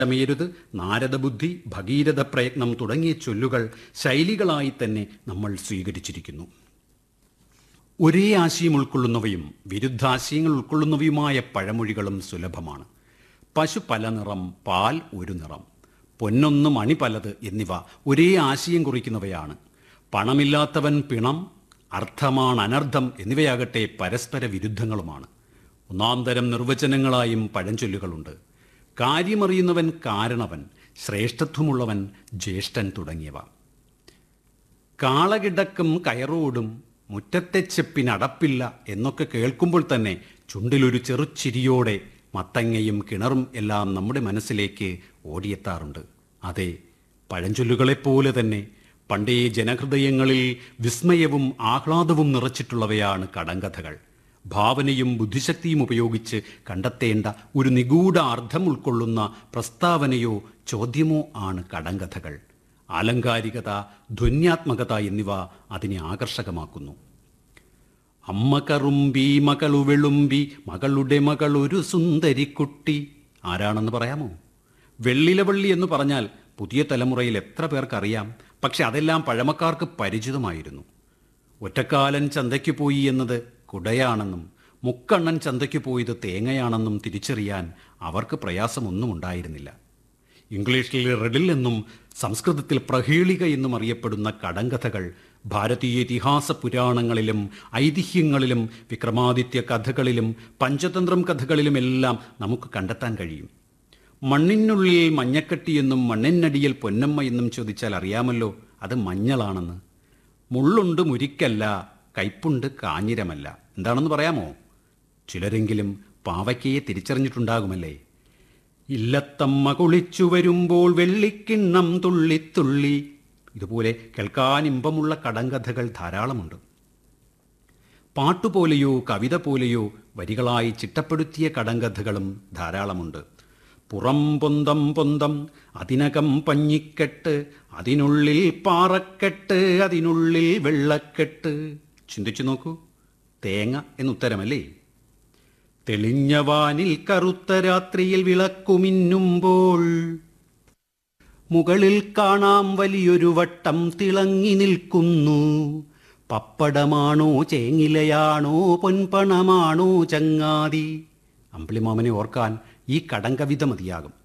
മേരുത് നാരദബുദ്ധി ഭഗീരഥ പ്രയത്നം തുടങ്ങിയ ചൊല്ലുകൾ ശൈലികളായി തന്നെ നമ്മൾ സ്വീകരിച്ചിരിക്കുന്നു ഒരേ ആശയം ഉൾക്കൊള്ളുന്നവയും വിരുദ്ധാശയങ്ങൾ ഉൾക്കൊള്ളുന്നവയുമായ പഴമൊഴികളും സുലഭമാണ് പശു പല നിറം പാൽ ഒരു നിറം പൊന്നൊന്ന് മണി പലത് എന്നിവ ഒരേ ആശയം കുറിക്കുന്നവയാണ് പണമില്ലാത്തവൻ പിണം അർത്ഥമാണ് അനർത്ഥം എന്നിവയാകട്ടെ പരസ്പര വിരുദ്ധങ്ങളുമാണ് ഒന്നാം തരം നിർവചനങ്ങളായും പഴഞ്ചൊല്ലുകളുണ്ട് കാര്യമറിയുന്നവൻ കാരണവൻ ശ്രേഷ്ഠത്വമുള്ളവൻ ജ്യേഷ്ഠൻ തുടങ്ങിയവ കാളകിടക്കും കയറോടും മുറ്റത്തെ ചെപ്പിനടപ്പില്ല എന്നൊക്കെ കേൾക്കുമ്പോൾ തന്നെ ചുണ്ടിലൊരു ചെറുച്ചിരിയോടെ മത്തങ്ങയും കിണറും എല്ലാം നമ്മുടെ മനസ്സിലേക്ക് ഓടിയെത്താറുണ്ട് അതെ പഴഞ്ചൊല്ലുകളെപ്പോലെ തന്നെ പണ്ടേ ജനഹൃദയങ്ങളിൽ വിസ്മയവും ആഹ്ലാദവും നിറച്ചിട്ടുള്ളവയാണ് കടങ്കഥകൾ ഭാവനയും ബുദ്ധിശക്തിയും ഉപയോഗിച്ച് കണ്ടെത്തേണ്ട ഒരു നിഗൂഢ അർത്ഥം ഉൾക്കൊള്ളുന്ന പ്രസ്താവനയോ ചോദ്യമോ ആണ് കടങ്കഥകൾ ആലങ്കാരികത ധ്വന്യാത്മകത എന്നിവ അതിനെ ആകർഷകമാക്കുന്നു അമ്മ കറുമ്പി മകളു വെളുമ്പി മകളുടെ മകൾ ഒരു സുന്ദരിക്കുട്ടി ആരാണെന്ന് പറയാമോ വെള്ളിലവള്ളി എന്ന് പറഞ്ഞാൽ പുതിയ തലമുറയിൽ എത്ര പേർക്കറിയാം പക്ഷെ അതെല്ലാം പഴമക്കാർക്ക് പരിചിതമായിരുന്നു ഒറ്റക്കാലൻ ചന്തയ്ക്ക് പോയി എന്നത് കുടയാണെന്നും മുക്കണ്ണൻ ചന്തയ്ക്ക് പോയത് തേങ്ങയാണെന്നും തിരിച്ചറിയാൻ അവർക്ക് പ്രയാസമൊന്നും ഉണ്ടായിരുന്നില്ല ഇംഗ്ലീഷിൽ റെഡിൽ എന്നും സംസ്കൃതത്തിൽ പ്രഹീളിക എന്നും അറിയപ്പെടുന്ന കടങ്കഥകൾ ഭാരതീയ ഇതിഹാസ പുരാണങ്ങളിലും ഐതിഹ്യങ്ങളിലും വിക്രമാദിത്യ കഥകളിലും പഞ്ചതന്ത്രം കഥകളിലുമെല്ലാം നമുക്ക് കണ്ടെത്താൻ കഴിയും മണ്ണിനുള്ളിൽ മഞ്ഞക്കട്ടി എന്നും മണ്ണിനടിയിൽ പൊന്നമ്മ എന്നും ചോദിച്ചാൽ അറിയാമല്ലോ അത് മഞ്ഞളാണെന്ന് മുള്ളുണ്ട് മുരിക്കല്ല കയ്പുണ്ട് കാഞ്ഞിരമല്ല എന്താണെന്ന് പറയാമോ ചിലരെങ്കിലും പാവയ്ക്കയെ തിരിച്ചറിഞ്ഞിട്ടുണ്ടാകുമല്ലേ ഇല്ലത്തമ്മ കുളിച്ചു വരുമ്പോൾ വെള്ളിക്കിണ്ണം തുള്ളിത്തുള്ളി ഇതുപോലെ കേൾക്കാൻ ഇമ്പമുള്ള കടങ്കഥകൾ ധാരാളമുണ്ട് പാട്ടുപോലെയോ കവിത പോലെയോ വരികളായി ചിട്ടപ്പെടുത്തിയ കടങ്കഥകളും ധാരാളമുണ്ട് പുറം പൊന്തം പൊന്തം അതിനകം പഞ്ഞിക്കെട്ട് അതിനുള്ളിൽ പാറക്കെട്ട് അതിനുള്ളിൽ വെള്ളക്കെട്ട് ചിന്തിച്ചു നോക്കൂ തേങ്ങ എന്നുത്തരമല്ലേ തെളിഞ്ഞ വാനിൽ കറുത്ത രാത്രിയിൽ വിളക്കുമിന്നുമ്പോൾ മുകളിൽ കാണാം വലിയൊരു വട്ടം തിളങ്ങി നിൽക്കുന്നു പപ്പടമാണോ ചേങ്ങിലയാണോ പൊൻപണമാണോ ചങ്ങാതി അമ്പിളിമാമനെ ഓർക്കാൻ ഈ കടങ്കവിത മതിയാകും